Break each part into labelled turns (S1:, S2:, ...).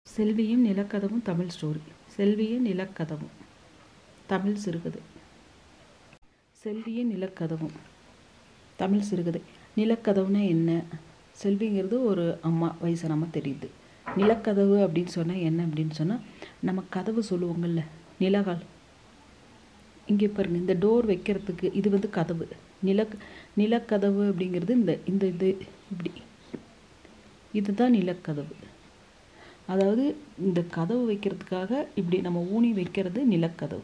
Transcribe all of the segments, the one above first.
S1: செல்வியும் நிலக்கதவும் தமிழ் ஸ்டோரி செல்வியும் நிலக்கதவும் தமிழ் சிறுகதை செல்வியும் நிலக்கதவும் தமிழ் சிறுகதை நிலக்கதவுனா என்ன செல்விங்கிறது ஒரு அம்மா வயசான அம்மா தெரியுது நிலக்கதவு அப்படின்னு சொன்னால் என்ன அப்படின்னு சொன்னால் நம்ம கதவு சொல்லுவோங்கள்ல நிலகால் இங்கே பாருங்க இந்த டோர் வைக்கிறதுக்கு இது வந்து கதவு நில நிலக்கதவு அப்படிங்கிறது இந்த இந்த இது இப்படி இதுதான் நிலக்கதவு அதாவது இந்த கதவு வைக்கிறதுக்காக இப்படி நம்ம ஊனி வைக்கிறது நிலக்கதவு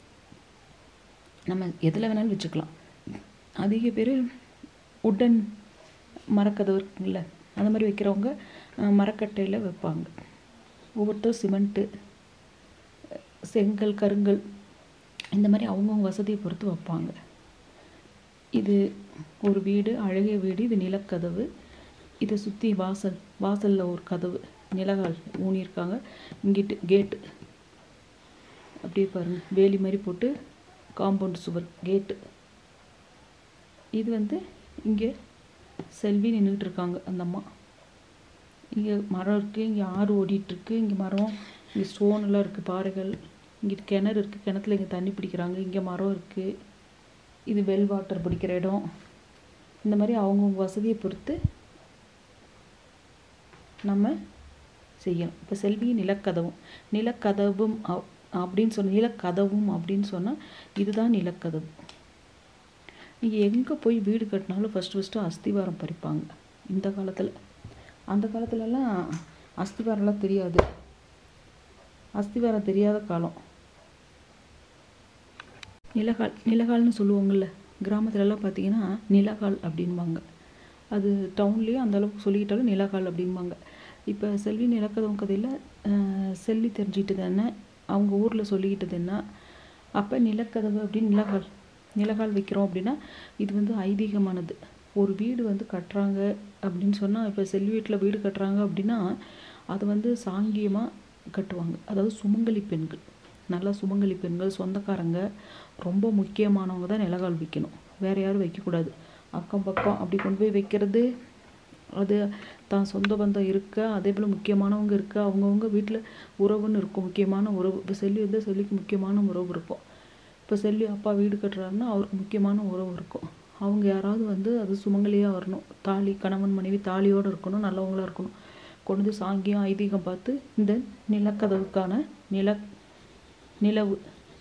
S1: நம்ம எதில் வேணாலும் வச்சுக்கலாம் அதிக பேர் உட்டன் மரக்கதவு இருக்குங்கள அந்த மாதிரி வைக்கிறவங்க அஹ், மரக்கட்டையில் வைப்பாங்க ஒவ்வொருத்தரும் சிமெண்ட்டு செங்கல் கருங்கல் இந்த மாதிரி அவங்கவுங்க வசதியை பொறுத்து வைப்பாங்க இது ஒரு வீடு அழகிய வீடு இது நிலக்கதவு இதை சுற்றி வாசல் வாசலில் ஒரு கதவு நிலகால் ஊனியிருக்காங்க இங்கிட்டு கேட்டு அப்படியே பாருங்க வேலி மாதிரி போட்டு காம்பவுண்ட் சுவர் கேட்டு இது வந்து இங்கே செல்வி நின்றுட்டு இருக்காங்க அந்த அம்மா இங்கே மரம் இருக்குது இங்கே ஆறு ஓடிட்டுருக்கு இங்கே மரம் இங்கே ஸ்டோன் எல்லாம் இருக்குது பாறைகள் இங்கிட்டு கிணறு இருக்குது கிணத்துல இங்கே தண்ணி பிடிக்கிறாங்க இங்கே மரம் இருக்குது இது வெல் வாட்டர் பிடிக்கிற இடம் இந்த மாதிரி அவங்கவுங்க வசதியை பொறுத்து நம்ம செய்யணும் இப்போ செல்வி நிலக்கதவும் நிலக்கதவும் அப்- அப்படின்னு சொன்ன நிலக்கதவும் அப்படின்னு சொன்னால் இதுதான் நிலக்கதவு நீங்கள் எங்கே போய் வீடு கட்டினாலும் ஃபஸ்ட்டு ஃபஸ்ட்டு அஸ்திவாரம் பறிப்பாங்க இந்த காலத்தில் அந்த காலத்துலலாம் அஸ்திவாரம்லாம் தெரியாது அஸ்திவாரம் தெரியாத காலம் நிலகால் நிலகால்னு சொல்லுவாங்கள்ல கிராமத்துலலாம் பார்த்தீங்கன்னா நிலகால் அப்படின்பாங்க அது டவுன்லேயும் அந்த அளவுக்கு சொல்லிக்கிட்டாலும் நிலகால் அப்படிம்பாங்க இப்போ செல்வி நிலக்கதவன் கதையில் செல்வி தெரிஞ்சுக்கிட்டது என்ன அவங்க ஊரில் சொல்லிக்கிட்டது என்ன அப்போ நிலக்கதவு அப்படின்னு நிலகால் நிலகால் வைக்கிறோம் அப்படின்னா இது வந்து ஐதீகமானது ஒரு வீடு வந்து கட்டுறாங்க அப்படின்னு சொன்னால் இப்போ செல்வி வீட்டில் வீடு கட்டுறாங்க அப்படின்னா அது வந்து சாங்கியமாக கட்டுவாங்க அதாவது சுமங்கலி பெண்கள் நல்லா சுமங்கலி பெண்கள் சொந்தக்காரங்க ரொம்ப முக்கியமானவங்க தான் நிலகால் வைக்கணும் வேற யாரும் வைக்கக்கூடாது அக்கம் பக்கம் அப்படி கொண்டு போய் வைக்கிறது அது தான் சொந்த பந்தம் இருக்க அதே போல் முக்கியமானவங்க இருக்க அவங்கவுங்க வீட்டில் உறவுன்னு இருக்கும் முக்கியமான உறவு இப்போ செல்லி வந்து செல்லிக்கு முக்கியமான உறவு இருக்கும் இப்போ செல்லி அப்பா வீடு கட்டுறாருன்னா அவருக்கு முக்கியமான உறவு இருக்கும் அவங்க யாராவது வந்து அது சுமங்கலியாக வரணும் தாலி கணவன் மனைவி தாலியோடு இருக்கணும் நல்லவங்களா இருக்கணும் கொண்டு வந்து சாங்கியம் ஐதீகம் பார்த்து இந்த நிலக்கதவுக்கான நில நிலவு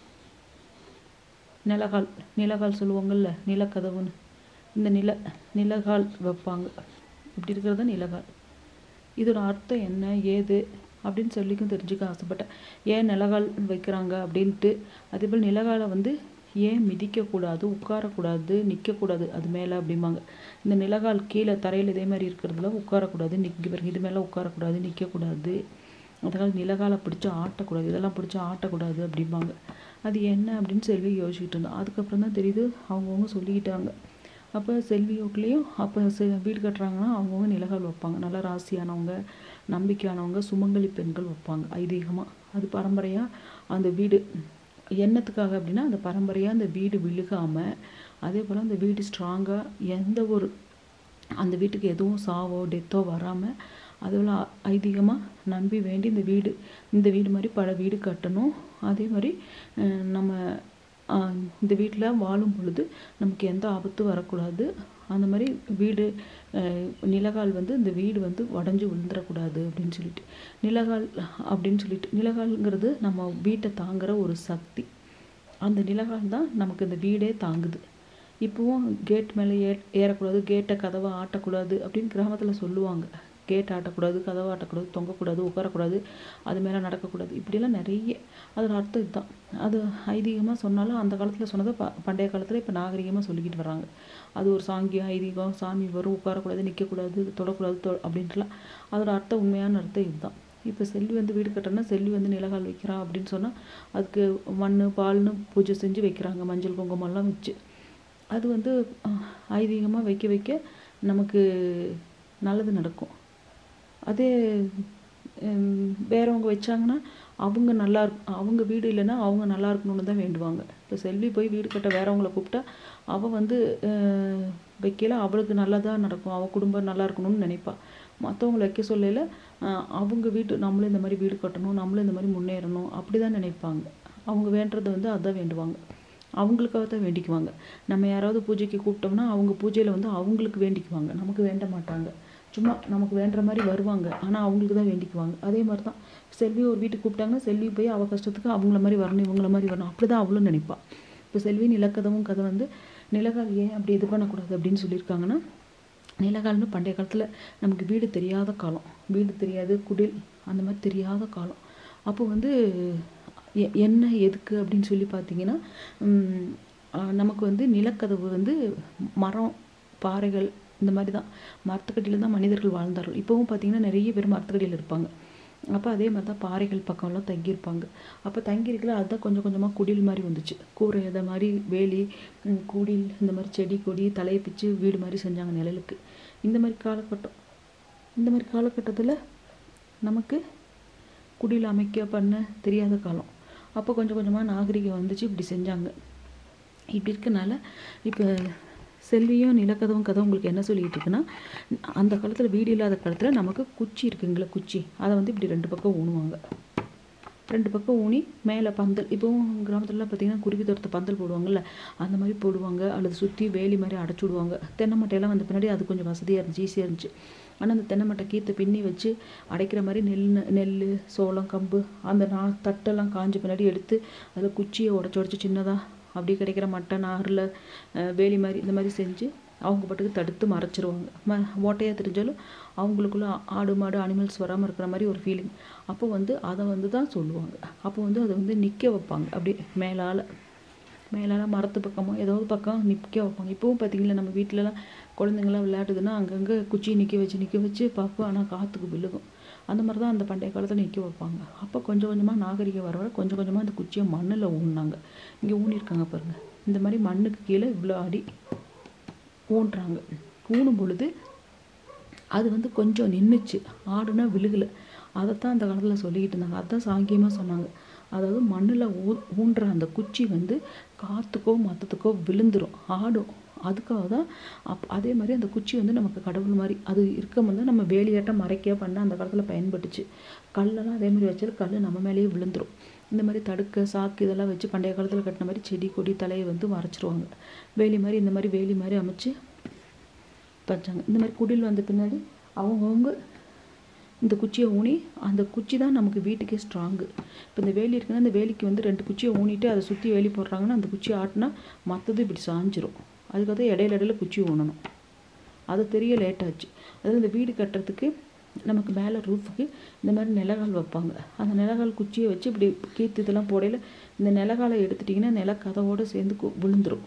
S1: நிலகால் நிலகால் சொல்லுவாங்கள்ல நிலக்கதவுன்னு இந்த நில நிலகால் வைப்பாங்க இப்படி இருக்கிறது தான் நிலகால் இதோட அர்த்தம் என்ன ஏது அப்படின்னு சொல்லிக்கும் தெரிஞ்சுக்க ஆசைப்பட்டேன் ஏன் நிலகால் வைக்கிறாங்க அப்படின்ட்டு அதேபோல் நிலகாலை வந்து ஏன் மிதிக்கக்கூடாது உட்காரக்கூடாது நிற்கக்கூடாது அது மேலே அப்படிம்பாங்க இந்த நிலகால் கீழே தரையில் இதே மாதிரி இருக்கிறதுல உட்காரக்கூடாது நிற்க பாருங்க இது மேலே உட்காரக்கூடாது நிற்கக்கூடாது அதனால் நிலகாலை பிடிச்சி ஆட்டக்கூடாது இதெல்லாம் பிடிச்சி ஆட்டக்கூடாது அப்படிம்பாங்க அது என்ன அப்படின்னு செல்வி யோசிச்சுட்டு இருந்தோம் அதுக்கப்புறம் தான் தெரியுது அவங்கவுங்க சொல்லிக்கிட்டாங்க அப்போ செல்வி வீட்லேயும் அப்போ செ வீடு கட்டுறாங்கன்னா அவங்கவுங்க நிலகால் வைப்பாங்க நல்லா ராசியானவங்க நம்பிக்கையானவங்க சுமங்கலி பெண்கள் வைப்பாங்க ஐதீகமாக அது பரம்பரையாக அந்த வீடு என்னத்துக்காக அப்படின்னா அந்த பரம்பரையாக அந்த வீடு விழுகாமல் அதே போல் அந்த வீடு ஸ்ட்ராங்காக எந்த ஒரு அந்த வீட்டுக்கு எதுவும் சாவோ டெத்தோ வராமல் அதில் ஐதீகமாக நம்பி வேண்டி இந்த வீடு இந்த வீடு மாதிரி பல வீடு கட்டணும் அதே மாதிரி அஹ், நம்ம ஆஹ், இந்த வீட்டில் வாழும் பொழுது நமக்கு எந்த ஆபத்தும் வரக்கூடாது அந்த மாதிரி வீடு அஹ், நிலகால் வந்து இந்த வீடு வந்து உடஞ்சி விழுந்துடக்கூடாது அப்படின்னு சொல்லிட்டு நிலகால் அப்படின்னு சொல்லிட்டு நிலகால்ங்கிறது நம்ம வீட்டை தாங்குற ஒரு சக்தி அந்த நிலகால் தான் நமக்கு இந்த வீடே தாங்குது இப்போவும் கேட் மேலே ஏ ஏறக்கூடாது கேட்டை கதவை ஆட்டக்கூடாது அப்படின்னு கிராமத்தில் சொல்லுவாங்க கேட் ஆட்டக்கூடாது கதவை ஆட்டக்கூடாது தொங்கக்கூடாது உட்காரக்கூடாது அது மேலே நடக்கக்கூடாது இப்படியெல்லாம் நிறைய அதோட அர்த்தம் இதுதான் அது ஐதீகமாக சொன்னாலும் அந்த காலத்தில் சொன்னதை ப பண்டைய காலத்தில் இப்போ நாகரிகமாக சொல்லிக்கிட்டு வர்றாங்க அது ஒரு சாங்கியம் ஐதீகம் சாமி வரும் உட்காரக்கூடாது நிற்கக்கூடாது தொடக்கூடாது தொ அப்படின்ட்டுலாம் அதோட அர்த்தம் உண்மையான அர்த்தம் இதுதான் இப்போ செல்வி வந்து வீடு கட்டுறேன்னா செல்வி வந்து நிலகால் வைக்கிறா அப்படின்னு சொன்னால் அதுக்கு மண் பால்னு பூஜை செஞ்சு வைக்கிறாங்க மஞ்சள் குங்குமம்லாம் வச்சு அது வந்து ஐதீகமாக வைக்க வைக்க நமக்கு நல்லது நடக்கும் அதே ஹம், வேறவங்க வச்சாங்கன்னா அவங்க நல்லா இருக் அவங்க வீடு இல்லைன்னா அவங்க நல்லா இருக்கணும்னு தான் வேண்டுவாங்க இப்போ செல்வி போய் வீடு கட்ட வேறவங்கள கூப்பிட்டா அவள் வந்து அஹ், வைக்கல அவளுக்கு நல்லதாக நடக்கும் அவள் குடும்பம் நல்லா இருக்கணும்னு நினைப்பா மற்றவங்களை வைக்க சொல்லல அவங்க வீட்டு நம்மளும் இந்த மாதிரி வீடு கட்டணும் நம்மளும் இந்த மாதிரி முன்னேறணும் அப்படி தான் நினைப்பாங்க அவங்க வேண்டுறது வந்து அதான் வேண்டுவாங்க அவங்களுக்காக தான் வேண்டிக்குவாங்க நம்ம யாராவது பூஜைக்கு கூப்பிட்டோம்னா அவங்க பூஜையில் வந்து அவங்களுக்கு வேண்டிக்குவாங்க நமக்கு வேண்ட மாட்டாங்க சும்மா நமக்கு வேண்டுற மாதிரி வருவாங்க ஆனால் அவங்களுக்கு தான் வேண்டிக்குவாங்க அதே மாதிரி தான் செல்வி ஒரு வீட்டுக்கு கூப்பிட்டாங்கன்னா செல்வி போய் அவள் கஷ்டத்துக்கு அவங்கள மாதிரி வரணும் இவங்கள மாதிரி வரணும் அப்படி தான் அவளும் நினைப்பாள் இப்போ செல்வி நிலக்கதவும் கதை வந்து நிலகால் ஏன் அப்படி இது பண்ணக்கூடாது அப்படின்னு சொல்லியிருக்காங்கன்னா நிலகால்னு பண்டைய காலத்தில் நமக்கு வீடு தெரியாத காலம் வீடு தெரியாது குடில் அந்த மாதிரி தெரியாத காலம் அப்போ வந்து எ- என்ன எதுக்கு அப்படின்னு சொல்லி பார்த்தீங்கன்னா உம், ஆஹ் நமக்கு வந்து நிலக்கதவு வந்து மரம் பாறைகள் இந்த மாதிரி தான் மரத்துக்கடியில் தான் மனிதர்கள் வாழ்ந்தார்கள் இப்போவும் பார்த்தீங்கன்னா நிறைய பேர் மரத்துக்கடியில் இருப்பாங்க அப்போ அதே மாதிரி தான் பாறைகள் பக்கம்லாம் தங்கியிருப்பாங்க அப்போ தங்கியிருக்கல அதுதான் கொஞ்சம் கொஞ்சமாக குடில் மாதிரி வந்துச்சு கூரை இதை மாதிரி வேலி உம், குடில் இந்த மாதிரி செடி கொடி தலையை பிச்சு வீடு மாதிரி செஞ்சாங்க நிழலுக்கு இந்த மாதிரி காலகட்டம் இந்த மாதிரி காலகட்டத்தில் நமக்கு குடில் அமைக்க பண்ண தெரியாத காலம் அப்போ கொஞ்சம் கொஞ்சமாக நாகரிகம் வந்துச்சு இப்படி செஞ்சாங்க இப்படி இருக்கனால இப்போ செல்வியும் நிலக்கதவும் கதை உங்களுக்கு என்ன சொல்லிட்டு இருக்குன்னா அந்த காலத்தில் வீடு இல்லாத காலத்தில் நமக்கு குச்சி இருக்குங்களே குச்சி அதை வந்து இப்படி ரெண்டு பக்கம் ஊனுவாங்க ரெண்டு பக்கம் ஊனி மேலே பந்தல் இப்போவும் கிராமத்துலலாம் பார்த்தீங்கன்னா குருவி தோட்டத்தை பந்தல் போடுவாங்கல்ல அந்த மாதிரி போடுவாங்க அல்லது சுற்றி வேலி மாதிரி அடைச்சி விடுவாங்க தென்னை மட்டையெல்லாம் வந்த பின்னாடி அது கொஞ்சம் வசதியாக இருந்துச்சு ஈஸியாக இருந்துச்சு ஆனால் அந்த தென்னை மட்டை கீத்தை பின்னி வச்சு அடைக்கிற மாதிரி நெல் நெல் சோளம் கம்பு அந்த நா தட்டெல்லாம் காஞ்ச பின்னாடி எடுத்து அதில் குச்சியை உடச்சி உடச்சி சின்னதாக அப்படியே கிடைக்கிற மட்டை நாரில் வேலி மாதிரி இந்த மாதிரி செஞ்சு அவங்க பாட்டுக்கு தடுத்து மறைச்சிருவாங்க ம ஓட்டையாக தெரிஞ்சாலும் அவங்களுக்குள்ள ஆடு மாடு அனிமல்ஸ் வராமல் இருக்கிற மாதிரி ஒரு ஃபீலிங் அப்போ வந்து அதை வந்து தான் சொல்லுவாங்க அப்போ வந்து அதை வந்து நிற்க வைப்பாங்க அப்படியே மேலால் மேலால மரத்து பக்கமோ ஏதோ ஒரு பக்கம் நிற்க வைப்பாங்க இப்போவும் பார்த்தீங்களா நம்ம வீட்டிலலாம் குழந்தைங்களாம் விளையாடுதுன்னா அங்கங்கே குச்சி நிற்க வச்சு நிற்க வச்சு பார்ப்போம் ஆனால் காற்றுக்கு விழுகும் அந்த மாதிரி தான் அந்த பண்டைய காலத்தில் நிற்க வைப்பாங்க அப்போ கொஞ்சம் கொஞ்சமாக நாகரிகம் வர வர கொஞ்சம் கொஞ்சமாக அந்த குச்சியை மண்ணில் ஊனினாங்க இங்கே ஊனியிருக்காங்க பாருங்கள் இந்த மாதிரி மண்ணுக்கு கீழே இவ்வளோ அடி ஊன்றாங்க ஊனும் பொழுது அது வந்து கொஞ்சம் நின்றுச்சு ஆடுனா விழுகலை அதைத்தான் அந்த காலத்தில் சொல்லிக்கிட்டு இருந்தாங்க அதான் சாங்கியமாக சொன்னாங்க அதாவது மண்ணில் ஊ ஊன்ற அந்த குச்சி வந்து காற்றுக்கோ மற்றத்துக்கோ விழுந்துரும் ஆடும் அதுக்காக தான் அப் அதே மாதிரி அந்த குச்சி வந்து நமக்கு கடவுள் மாதிரி அது இருக்க வந்து நம்ம வேலியாட்டம் மறைக்க பண்ண அந்த காலத்தில் பயன்பட்டுச்சு கல்லெல்லாம் அதே மாதிரி வச்சாலும் கல் நம்ம மேலேயே விழுந்துரும் இந்த மாதிரி தடுக்க சாக்கு இதெல்லாம் வச்சு பண்டைய காலத்தில் கட்டின மாதிரி செடி கொடி தலையை வந்து மறைச்சிருவாங்க வேலி மாதிரி இந்த மாதிரி வேலி மாதிரி அமைச்சு வச்சாங்க இந்த மாதிரி குடில் வந்த பின்னாடி அவங்கவுங்க இந்த குச்சியை ஊனி அந்த குச்சி தான் நமக்கு வீட்டுக்கே ஸ்ட்ராங்கு இப்போ இந்த வேலி இருக்குன்னா இந்த வேலிக்கு வந்து ரெண்டு குச்சியை ஊனிட்டு அதை சுற்றி வேலி போடுறாங்கன்னா அந்த குச்சியை ஆட்டினா மற்றது இப்படி சாஞ்சிரும் அதுக்காக தான் இடையில இடையில குச்சி ஊனணும் அது தெரிய லேட் ஆச்சு அதாவது இந்த வீடு கட்டுறதுக்கு நமக்கு மேலே ரூஃபுக்கு இந்த மாதிரி நிலகால் வைப்பாங்க அந்த நிலகால் குச்சியை வச்சு இப்படி கீத்து இதெல்லாம் போடையில் இந்த நிலகாலை எடுத்துட்டிங்கன்னா நிலக்கதவோடு சேர்ந்து கு- விழுந்துரும்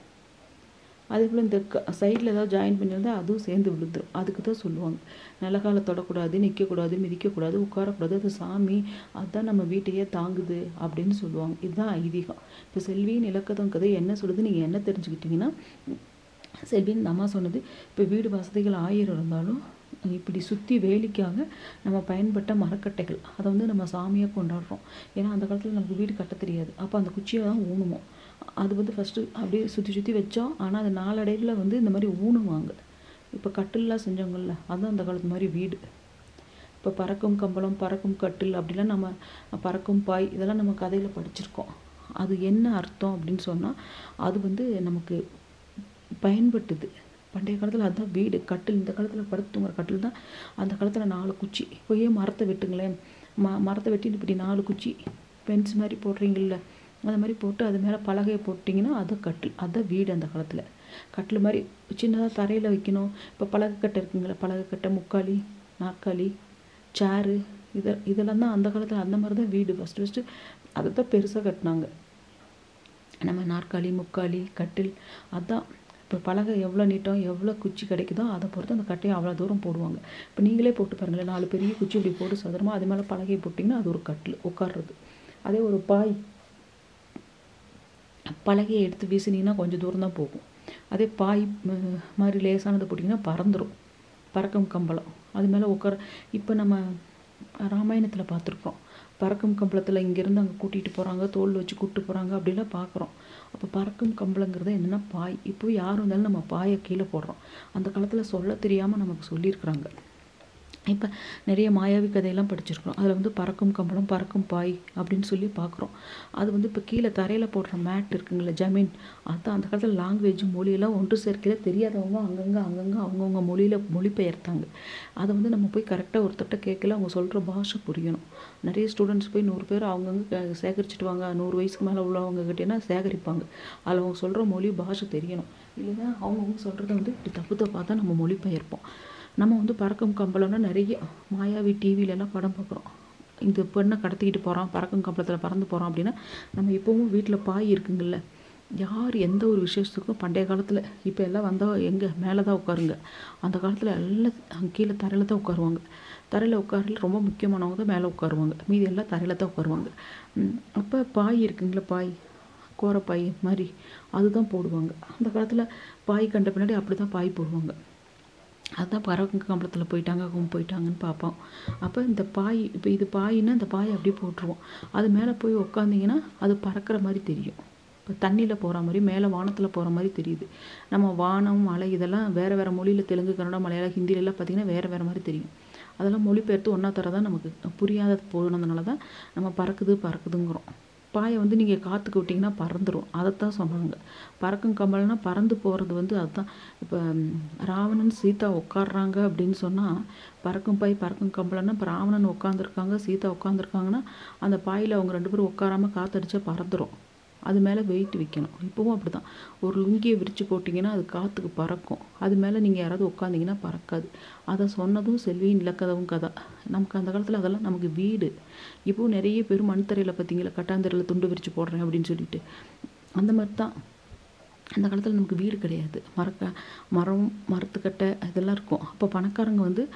S1: அதே போல் இந்த சைடில் ஏதாவது ஜாயின் பண்ணியிருந்தா அதுவும் சேர்ந்து விழுந்துரும் அதுக்கு தான் சொல்லுவாங்க நிலகால தொடக்கூடாது நிற்கக்கூடாது மிதிக்கக்கூடாது உட்காரக்கூடாது அது சாமி அதுதான் நம்ம வீட்டையே தாங்குது அப்படின்னு சொல்லுவாங்க இதுதான் ஐதீகம் இப்போ செல்வி நிலக்கதம் கதை என்ன சொல்லுது நீங்கள் என்ன தெரிஞ்சுக்கிட்டீங்கன்னா செல்வின்னு அம்மா சொன்னது இப்போ வீடு வசதிகள் ஆயிரம் இருந்தாலும் இப்படி சுற்றி வேலிக்காக நம்ம பயன்பட்ட மரக்கட்டைகள் அதை வந்து நம்ம சாமியாக கொண்டாடுறோம் ஏன்னா அந்த காலத்தில் நமக்கு வீடு கட்ட தெரியாது அப்போ அந்த குச்சியை தான் ஊனுவோம் அது வந்து ஃபஸ்ட்டு அப்படியே சுற்றி சுற்றி வச்சோம் ஆனால் அது நாளடைவில் வந்து இந்த மாதிரி ஊனுவாங்க இப்போ கட்டில்லாம் செஞ்சவங்கள்ல அதுதான் அந்த காலத்து மாதிரி வீடு இப்போ பறக்கும் கம்பளம் பறக்கும் கட்டில் அப்படிலாம் நம்ம பறக்கும் பாய் இதெல்லாம் நம்ம கதையில் படிச்சிருக்கோம் அது என்ன அர்த்தம் அப்படின்னு சொன்னால் அது வந்து நமக்கு பயன்பட்டுது பண்டைய காலத்தில் அதுதான் வீடு கட்டில் இந்த காலத்தில் படுத்து தூங்குற கட்டில் தான் அந்த காலத்தில் நாலு குச்சி இப்போயே மரத்தை வெட்டுங்களேன் ம மரத்தை வெட்டிட்டு இப்படி நாலு குச்சி பென்ஸ் மாதிரி போடுறீங்கள்ல அந்த மாதிரி போட்டு அது மேலே பலகையை போட்டிங்கன்னா அது கட்டில் அதுதான் வீடு அந்த காலத்தில் கட்டில் மாதிரி சின்னதாக தரையில் வைக்கணும் இப்போ பலகைக்கட்டை இருக்குங்களே பலகைக்கட்டை முக்காலி நாற்காலி சேரு இதை இதெல்லாம் தான் அந்த காலத்தில் அந்த மாதிரி தான் வீடு ஃபஸ்ட்டு ஃபஸ்ட்டு அதை தான் பெருசாக கட்டினாங்க நம்ம நாற்காலி முக்காலி கட்டில் அதான் இப்போ பலகை எவ்வளோ நீட்டம் எவ்வளோ குச்சி கிடைக்குதோ அதை பொறுத்து அந்த கட்டையை அவ்வளோ தூரம் போடுவாங்க இப்போ நீங்களே போட்டு பாருங்களேன் நாலு பெரிய குச்சி இப்படி போட்டு சதுரமாக அது மேலே பலகையை போட்டிங்கன்னா அது ஒரு கட்டில் உட்கார்றது அதே ஒரு பாய் பலகையை எடுத்து வீசினீங்கன்னா கொஞ்சம் தூரம் தான் போகும் அதே பாய் ம- மாதிரி லேசானது போட்டிங்கன்னா பறந்துடும் பறக்கும் கம்பளம் அது மேலே உட்கார இப்போ நம்ம ராமாயணத்தில் பார்த்துருக்கோம் பறக்கும் கம்பளத்தில் இங்கேருந்து அங்கே கூட்டிகிட்டு போகிறாங்க தோல் வச்சு கூப்பிட்டு போகிறாங்க அப்படிலாம் பார்க்குறோம் அப்போ பறக்கும் கம்பளங்கிறது என்னென்னா பாய் இப்போ யார் வந்தாலும் நம்ம பாயை கீழே போடுறோம் அந்த காலத்தில் சொல்ல தெரியாமல் நமக்கு சொல்லியிருக்கிறாங்க இப்போ நிறைய மாயாவி கதையெல்லாம் படிச்சிருக்கிறோம் அதில் வந்து பறக்கும் கம்பளம் பறக்கும் பாய் அப்படின்னு சொல்லி பார்க்குறோம் அது வந்து இப்போ கீழே தரையில் போடுற மேட் இருக்குங்களே ஜமீன் அதுதான் அந்த காலத்தில் லாங்குவேஜ் மொழியெல்லாம் ஒன்று சேர்க்கையில் தெரியாதவங்க அங்கங்கே அங்கங்கே அவங்கவுங்க மொழியில் மொழிபெயர்த்தாங்க அதை வந்து நம்ம போய் கரெக்டாக ஒருத்தட்ட கேட்கல அவங்க சொல்கிற பாஷை புரியணும் நிறைய ஸ்டூடெண்ட்ஸ் போய் நூறு பேர் அவங்கவுங்க சேகரிச்சுட்டு வாங்க நூறு வயசுக்கு மேலே உள்ளவங்க கிட்டேனா சேகரிப்பாங்க அதில் அவங்க சொல்கிற மொழி பாஷை தெரியணும் இல்லைன்னா அவங்கவுங்க சொல்கிறத வந்து இப்படி தப்பு தப்பாக தான் நம்ம மொழிபெயர்ப்போம் நம்ம வந்து பறக்கும் கம்பளம்னா நிறைய மாயாவி டிவிலெல்லாம் படம் பார்க்குறோம் இந்த பெண்ணை கடத்திக்கிட்டு போகிறான் பறக்கும் கம்பளத்தில் பறந்து போகிறான் அப்படின்னா நம்ம இப்போவும் வீட்டில் பாய் இருக்குங்கள்ல யார் எந்த ஒரு விசேஷத்துக்கும் பண்டைய காலத்தில் இப்போ எல்லாம் வந்தால் எங்கே மேலே தான் உட்காருங்க அந்த காலத்தில் எல்லாம் கீழே தரையில் தான் உட்காருவாங்க தரையில் உட்காரல ரொம்ப முக்கியமானவங்க தான் மேலே உட்காருவாங்க மீதி எல்லாம் தரையில் தான் உட்காருவாங்க அப்போ பாய் இருக்குங்களா பாய் கோரப்பாய் மாதிரி அதுதான் போடுவாங்க அந்த காலத்தில் பாய் கண்ட பின்னாடி அப்படி தான் பாய் போடுவாங்க அதுதான் பறவை கம்பளத்தில் போயிட்டாங்க கும் போயிட்டாங்கன்னு பார்ப்போம் அப்போ இந்த பாய் இப்போ இது பாயின்னா இந்த பாயை அப்படியே போட்டுருவோம் அது மேலே போய் உக்காந்திங்கன்னா அது பறக்கிற மாதிரி தெரியும் இப்போ தண்ணியில் போகிற மாதிரி மேலே வானத்தில் போகிற மாதிரி தெரியுது நம்ம வானம் மலை இதெல்லாம் வேறு வேறு மொழியில் தெலுங்கு கன்னடம் மலையாளம் ஹிந்திலெல்லாம் பார்த்திங்கன்னா வேறு வேறு மாதிரி தெரியும் அதெல்லாம் மொழிபெயர்த்து ஒன்றா தர தான் நமக்கு புரியாத போனதுனால தான் நம்ம பறக்குது பறக்குதுங்கிறோம் பாயை வந்து நீங்கள் காற்றுக்கு விட்டிங்கன்னா பறந்துடும் அதைத்தான் சொன்னாங்க பறக்கும் கம்பல்னா பறந்து போகிறது வந்து அதுதான் இப்போ ராவணன் சீதா உட்காடுறாங்க அப்படின்னு சொன்னால் பறக்கும் பாய் பறக்கும் கம்பளம்னா இப்போ ராவணன் உட்காந்துருக்காங்க சீதா உட்காந்துருக்காங்கன்னா அந்த பாயில் அவங்க ரெண்டு பேரும் உட்காராமல் காற்றடிச்சா பறந்துடும் அது மேலே வெயிட் வைக்கணும் இப்போவும் அப்படி தான் ஒரு லுங்கியை விரித்து போட்டிங்கன்னா அது காற்றுக்கு பறக்கும் அது மேலே நீங்கள் யாராவது உட்காந்திங்கன்னா பறக்காது அதை சொன்னதும் செல்வி நிலக்கதவும் கதை நமக்கு அந்த காலத்தில் அதெல்லாம் நமக்கு வீடு இப்போவும் நிறைய பேர் மண்தரையில் பார்த்தீங்களா கட்டாந்தரையில் துண்டு விரித்து போடுறேன் அப்படின்னு சொல்லிட்டு அந்த மாதிரி தான் அந்த காலத்தில் நமக்கு வீடு கிடையாது மரக்க மரம் மரத்துக்கட்டை இதெல்லாம் இருக்கும் அப்போ பணக்காரங்க வந்து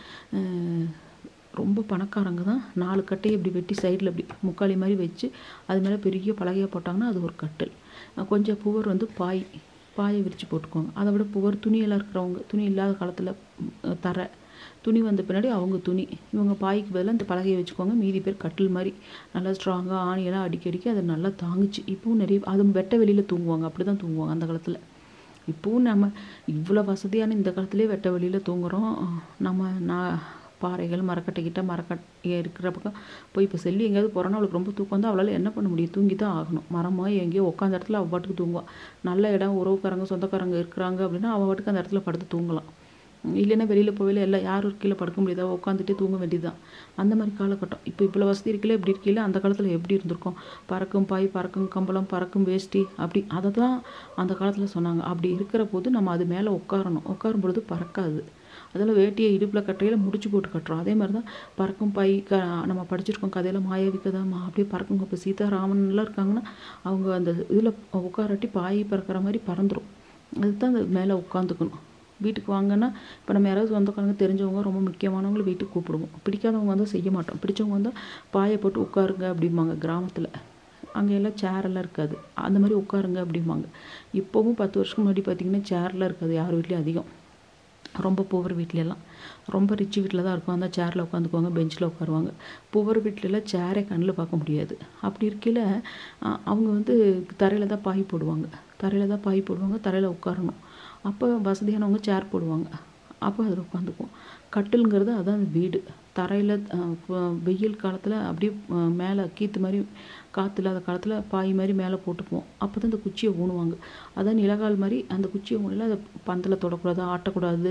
S1: ரொம்ப பணக்காரங்க தான் நாலு கட்டையை இப்படி வெட்டி சைடில் இப்படி முக்காலி மாதிரி வச்சு அது மேலே பெரிய பலகையாக போட்டாங்கன்னா அது ஒரு கட்டில் கொஞ்சம் புவர் வந்து பாய் பாயை விரித்து போட்டுக்குவாங்க அதை விட புவர் துணியெல்லாம் இருக்கிறவங்க துணி இல்லாத காலத்தில் தர துணி வந்த பின்னாடி அவங்க துணி இவங்க பாய்க்கு பதிலாக இந்த பலகையை வச்சுக்குவாங்க மீதி பேர் கட்டில் மாதிரி நல்லா ஸ்ட்ராங்காக ஆணியெல்லாம் அடிக்க அடிக்க அதை நல்லா தாங்குச்சு இப்போவும் நிறைய அது வெட்ட வெளியில் தூங்குவாங்க அப்படி தான் தூங்குவாங்க அந்த காலத்தில் இப்போவும் நம்ம இவ்வளோ வசதியான இந்த காலத்துலேயே வெட்ட வெளியில் தூங்குகிறோம் நம்ம நான் பாறைகள் மரக்கட்டைக்கிட்ட மரக்கட் இருக்கிற பக்கம் போய் இப்போ செல்லி எங்கேயாவது போகிறோன்னா அவளுக்கு ரொம்ப தூக்கம் வந்து அவளால் என்ன பண்ண முடியும் தூங்கி தான் ஆகணும் மரமாக எங்கேயோ உட்காந்த இடத்துல அவள் பாட்டுக்கு தூங்குவாள் நல்ல இடம் உறவுக்காரங்க சொந்தக்காரங்க இருக்கிறாங்க அப்படின்னா அவள் பாட்டுக்கு அந்த இடத்துல படுத்து தூங்கலாம் இல்லைன்னா வெளியில் போகல எல்லாம் யாரும் கீழே படுக்க முடியாதா உட்காந்துட்டே தூங்க வேண்டியதுதான் அந்த மாதிரி காலகட்டம் இப்போ இவ்வளோ வசதி இருக்கல இப்படி இருக்கல அந்த காலத்தில் எப்படி இருந்திருக்கும் பறக்கும் பாய் பறக்கும் கம்பளம் பறக்கும் வேஷ்டி அப்படி அதை தான் அந்த காலத்தில் சொன்னாங்க அப்படி இருக்கிற போது நம்ம அது மேலே உட்காரணும் உட்காரும் பொழுது பறக்காது அதில் வேட்டியை இடுப்பில் கட்டையில் முடிச்சு போட்டு கட்டுறோம் அதே மாதிரி தான் பறக்கும் பை க நம்ம படிச்சிருக்கோம் கதையில் மாயாவி கதை மா அப்படியே பறக்குங்க இப்போ சீதாராமன்லாம் இருக்காங்கன்னா அவங்க அந்த இதில் உட்காரட்டி பாய் பறக்கிற மாதிரி பறந்துடும் அதுதான் அந்த மேலே உட்காந்துக்கணும் வீட்டுக்கு வாங்கன்னா இப்போ நம்ம யாராவது சொந்தக்காரங்க தெரிஞ்சவங்க ரொம்ப முக்கியமானவங்களை வீட்டுக்கு கூப்பிடுவோம் பிடிக்காதவங்க வந்து செய்ய மாட்டோம் பிடிச்சவங்க வந்து பாயை போட்டு உட்காருங்க அப்படிம்பாங்க கிராமத்தில் அங்கே எல்லாம் சேரெல்லாம் இருக்காது அந்த மாதிரி உட்காருங்க அப்படிம்பாங்க இப்போவும் பத்து வருஷத்துக்கு முன்னாடி பார்த்திங்கன்னா சேர்லாம் இருக்காது யார் வீட்லேயும் அதிகம் ரொம்ப புவர் வீட்லலாம் ரொம்ப ரிச் வீட்டில் தான் இருக்கும் அந்த சேரில் உட்காந்துக்குவாங்க பெஞ்சில் உட்காருவாங்க புவர் வீட்டிலலாம் சேரே கண்ணில் பார்க்க முடியாது அப்படி இருக்கையில் அவங்க வந்து தரையில் தான் பாய் போடுவாங்க தரையில் தான் பாய் போடுவாங்க தரையில் உட்காரணும் அப்போ வசதியானவங்க சேர் போடுவாங்க அப்போ அதில் உட்காந்துக்குவோம் கட்டிலுங்கிறது அதான் வீடு தரையில் வெயில் காலத்தில் அப்படியே மேலே கீத்து மாதிரி காற்று இல்லாத காலத்தில் பாய் மாதிரி மேலே போட்டுக்குவோம் அப்போ தான் இந்த குச்சியை ஊனுவாங்க அதான் நிலகால் மாதிரி அந்த குச்சியை ஊனில் அதை பந்தலை தொடக்கூடாது ஆட்டக்கூடாது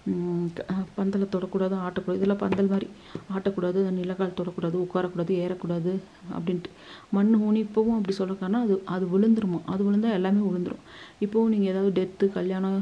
S1: பந்தலை தொடக்கூடாது ஆட்டக்கூடாது இதெல்லாம் பந்தல் மாதிரி ஆட்டக்கூடாது நிலகால் தொடக்கூடாது உட்காரக்கூடாது ஏறக்கூடாது அப்படின்ட்டு மண் ஊனி இப்போவும் அப்படி சொல்லக்கானா அது அது விழுந்துருமா அது விழுந்தால் எல்லாமே விழுந்துரும் இப்போவும் நீங்கள் ஏதாவது டெத்து கல்யாணம்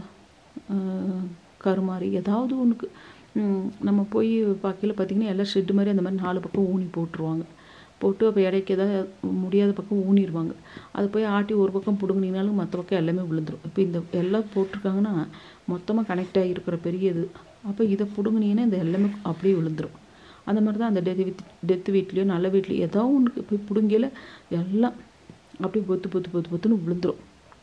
S1: கருமாறி ஏதாவது ஒன்றுக்கு நம்ம போய் பார்க்கையில் பார்த்திங்கன்னா எல்லாம் ஷெட்டு மாதிரி அந்த மாதிரி நாலு பக்கம் ஊனி போட்டுருவாங்க போட்டு அப்போ இடைக்கு ஏதாவது முடியாத பக்கம் ஊனிடுவாங்க அது போய் ஆட்டி ஒரு பக்கம் பிடுங்குனீங்கனாலும் மற்ற பக்கம் எல்லாமே விழுந்துடும் இப்போ இந்த எல்லாம் போட்டிருக்காங்கன்னா மொத்தமாக கனெக்ட் ஆகிருக்கிற பெரிய இது அப்போ இதை பிடுங்குனீங்கன்னா இந்த எல்லாமே அப்படியே விழுந்துடும் அந்த மாதிரி தான் அந்த டெத்து வீட் டெத்து வீட்லேயோ நல்ல வீட்லேயோ ஏதோ ஒன்றுக்கு போய் பிடுங்கையில் எல்லாம் அப்படியே பொத்து பொத்து பொத்து பொத்துன்னு விழுந்துடும்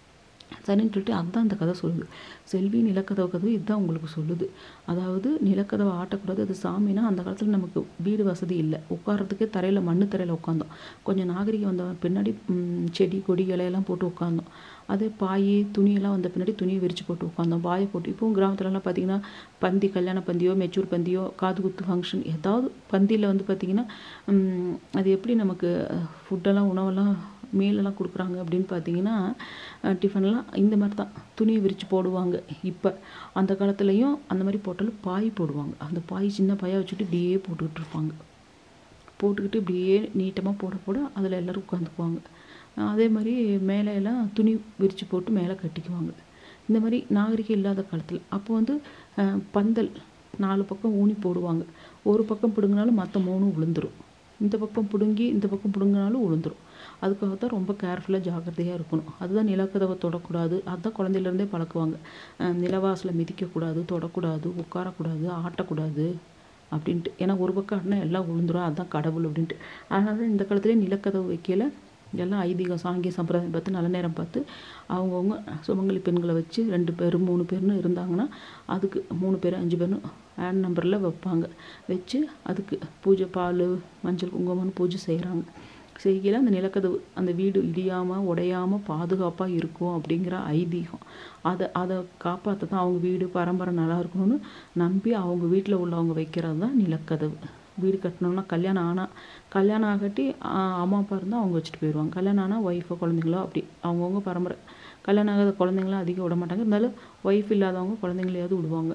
S1: சரின்னு சொல்லிட்டு அதுதான் அந்த கதை சொல்லுது செல்வி நிலக்கதவு கதவு இதுதான் உங்களுக்கு சொல்லுது அதாவது நிலக்கதவை ஆட்டக்கூடாது அது சாமினா அந்த காலத்தில் நமக்கு வீடு வசதி இல்லை உட்கார்றதுக்கே தரையில் மண்ணு தரையில் உட்காந்தோம் கொஞ்சம் நாகரிகம் வந்த பின்னாடி ம், செடி கொடி இலையெல்லாம் போட்டு உட்காந்தோம் அதே பாய் துணியெல்லாம் வந்த பின்னாடி துணியை விரித்து போட்டு உட்காந்தோம் பாயை போட்டு இப்போவும் கிராமத்துலலாம் பார்த்தீங்கன்னா பந்தி கல்யாண பந்தியோ மெச்சூர் பந்தியோ காது குத்து ஃபங்க்ஷன் ஏதாவது பந்தியில் வந்து பார்த்திங்கன்னா ம், அது எப்படி நமக்கு ஃபுட்டெல்லாம் உணவெல்லாம் மீலெல்லாம் கொடுக்குறாங்க அப்படின்னு பார்த்தீங்கன்னா அஹ், டிஃபன்லாம் இந்த மாதிரி தான் துணியை விரித்து போடுவாங்க இப்போ அந்த காலத்துலேயும் அந்த மாதிரி போட்டாலும் பாய் போடுவாங்க அந்த பாய் சின்ன பாயாக வச்சுட்டு இப்படியே போட்டுக்கிட்டு இருப்பாங்க போட்டுக்கிட்டு இப்படியே நீட்டமாக போட போட அதில் எல்லோரும் உட்காந்துக்குவாங்க அதே மாதிரி மேலே எல்லாம் துணி விரித்து போட்டு மேலே கட்டிக்குவாங்க இந்த மாதிரி நாகரிகம் இல்லாத காலத்தில் அப்போ வந்து அஹ், பந்தல் நாலு பக்கம் ஊனி போடுவாங்க ஒரு பக்கம் பிடுங்கினாலும் மற்ற மூணும் விழுந்துரும் இந்த பக்கம் பிடுங்கி இந்த பக்கம் பிடுங்கினாலும் விழுந்துரும் அதுக்காக தான் ரொம்ப கேர்ஃபுல்லாக ஜாக்கிரதையாக இருக்கணும் அதுதான் நிலக்கதவை தொடக்கூடாது அதுதான் குழந்தையிலேருந்தே பழக்குவாங்க அஹ், நிலவாசலை மிதிக்கக்கூடாது தொடக்கூடாது உட்காரக்கூடாது ஆட்டக்கூடாது அப்படின்ட்டு ஏன்னா ஒரு பக்கம் ஆட்டினா எல்லாம் விழுந்துரும் அதுதான் கடவுள் அப்படின்ட்டு அதனால தான் இந்த காலத்துலேயே நிலக்கதவு வைக்கல எல்லாம் ஐதீகம் சாங்கிய சம்பிரதாயம் பார்த்து நல்ல நேரம் பார்த்து அவங்கவுங்க சுமங்கலி பெண்களை வச்சு ரெண்டு பேர் மூணு பேர்னு இருந்தாங்கன்னா அதுக்கு மூணு பேர் அஞ்சு பேர்னு ஆட் நம்பரில் வைப்பாங்க வச்சு அதுக்கு பூஜை பால் மஞ்சள் குங்குமம்னு பூஜை செய்கிறாங்க செய்கையில் அந்த நிலக்கதவு அந்த வீடு இடியாமல் உடையாமல் பாதுகாப்பாக இருக்கும் அப்படிங்கிற ஐதீகம் அதை அதை காப்பாற்ற தான் அவங்க வீடு பரம்பரை நல்லா இருக்கணும்னு நம்பி அவங்க வீட்டில் உள்ளவங்க வைக்கிறது தான் நிலக்கதவு வீடு கட்டணும்னா கல்யாணம் ஆனால் கல்யாணம் ஆகட்டி ஆ, அம்மா அப்பா இருந்தால் அவங்க வச்சுட்டு போயிடுவாங்க கல்யாணம் ஆனால் ஒய்ஃபோ குழந்தைங்களோ அப்படி அவங்கவுங்க பரம்பரை கல்யாணம் ஆகாத குழந்தைங்களாம் அதிகம் விட மாட்டாங்க இருந்தாலும் ஒய்ஃப் இல்லாதவங்க குழந்தைங்களையாவது விடுவாங்க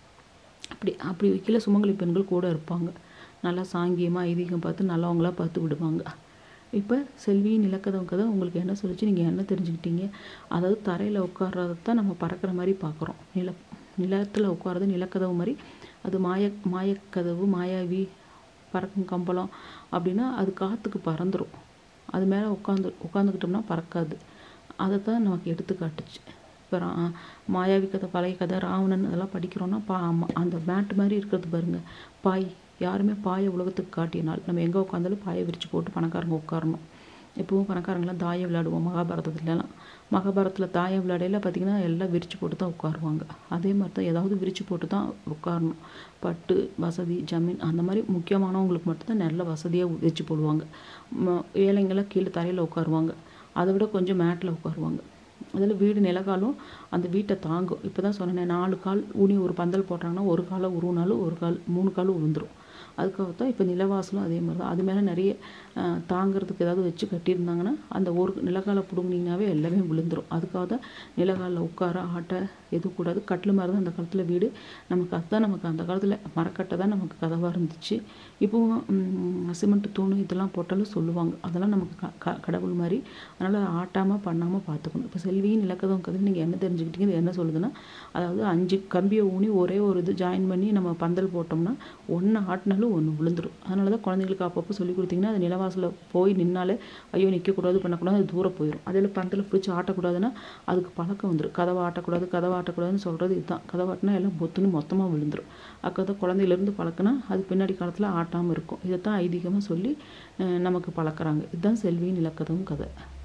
S1: அப்படி அப்படி வைக்கல சுமங்கலி பெண்கள் கூட இருப்பாங்க நல்லா சாங்கியமாக ஐதீகம் பார்த்து நல்லவங்களா பார்த்து விடுவாங்க இப்போ செல்வி நிலக்கதவு கதை உங்களுக்கு என்ன சொல்லிச்சு நீங்கள் என்ன தெரிஞ்சுக்கிட்டீங்க அதாவது தரையில் உட்கார்றதை தான் நம்ம பறக்கிற மாதிரி பார்க்குறோம் நில நிலத்தில் உட்கார்றது நிலக்கதவு மாதிரி அது மாய மாயக்கதவு மாயாவி பறக்கும் கம்பளம் அப்படின்னா அது காற்றுக்கு பறந்துடும் அது மேலே உட்காந்து உட்காந்துக்கிட்டோம்னா பறக்காது அதை தான் நமக்கு எடுத்து காட்டுச்சு இப்போ ரா மாயாவி கதை பழைய கதை ராவணன் அதெல்லாம் படிக்கிறோன்னா பா ஆமா- அந்த மேட் மாதிரி இருக்கிறது பாருங்க பாய் யாருமே பாயை உலகத்துக்கு காட்டிய நாள் நம்ம எங்கே உட்காந்தாலும் பாயை விரித்து போட்டு பணக்காரங்க உட்காரணும் எப்பவும் பணக்காரங்களாம் தாயம் விளையாடுவோம் மகாபாரதத்துலலாம் மகாபாரதத்தில் தாயம் விளையாடையில பார்த்தீங்கன்னா எல்லாம் விரித்து போட்டு தான் உட்காருவாங்க அதே மாதிரி தான் ஏதாவது விரித்து போட்டு தான் உட்காரணும் பட்டு வசதி ஜமீன் அந்த மாதிரி முக்கியமானவங்களுக்கு மட்டும்தான் நல்ல வசதியாக விரித்து போடுவாங்க ம- ஏழைங்கெல்லாம் கீழே தரையில் உட்காருவாங்க அதை விட கொஞ்சம் மேட்டில் உட்காருவாங்க அதில் வீடு நிலக்காலும் அந்த வீட்டை தாங்கும் இப்போ தான் சொன்னேன் நாலு கால் ஊனி ஒரு பந்தல் போட்டாங்கன்னா ஒரு காலை உருவினாலும் ஒரு கால் மூணு காலும் விழுந்துரும் அதுக்காக தான் இப்போ நிலவாசலும் அதே மாதிரி தான் அது மேலே நிறைய அஹ், தாங்கிறதுக்கு ஏதாவது வச்சு கட்டியிருந்தாங்கன்னா அந்த ஒரு நிலக்காலை பிடுங்கினீங்கனாவே எல்லாமே விழுந்துரும் அதுக்காக தான் நிலக்காலில் உட்கார ஆட்ட எதுவும் கூடாது கட்டில் மாதிரி தான் அந்த காலத்தில் வீடு நமக்கு அதுதான் நமக்கு அந்த காலத்தில் மரக்கட்டை தான் நமக்கு கதவாக இருந்துச்சு இப்போவும் ம், சிமெண்ட் தூண் இதெல்லாம் போட்டாலும் சொல்லுவாங்க அதெல்லாம் நமக்கு க க கடவுள் மாதிரி அதனால் ஆட்டாமல் பண்ணாமல் பார்த்துக்கணும் இப்போ செல்வியும் நிலக்கதவும் கதை நீங்கள் என்ன தெரிஞ்சுக்கிட்டீங்க இது என்ன சொல்லுதுன்னா அதாவது அஞ்சு கம்பியை ஊனி ஒரே ஒரு இது ஜாயின் பண்ணி நம்ம பந்தல் போட்டோம்னா ஒன்று ஆட்டினாலும் ஒன்று விழுந்துடும் அதனால தான் குழந்தைங்களுக்கு அப்பப்போ சொல்லி கொடுத்தீங்கன்னா அது நிலவாசலில் போய் நின்னாலே ஐயோ நிற்கக்கூடாது பண்ணக்கூடாது அது தூரம் போயிடும் அதில் பந்தல் பிடிச்சி ஆட்டக்கூடாதுன்னா அதுக்கு பழக்கம் வந்துடும் கதவை ஆட்டக்கூடாது கதவை ஆட்டக்கூடாதுன்னு சொல்கிறது இதுதான் கதவை ஆட்டினா எல்லாம் பொத்துன்னு மொத்தமாக விழுந்துடும் அக்கா தான் குழந்தையிலேருந்து பழக்கினா அது பின்னாடி காலத்தில் ஆட்டாமல் இருக்கும் இதைத்தான் ஐதீகமாக சொல்லி அஹ், நமக்கு பழக்கறாங்க இதுதான் செல்வியின் இலக்கதவும் கதை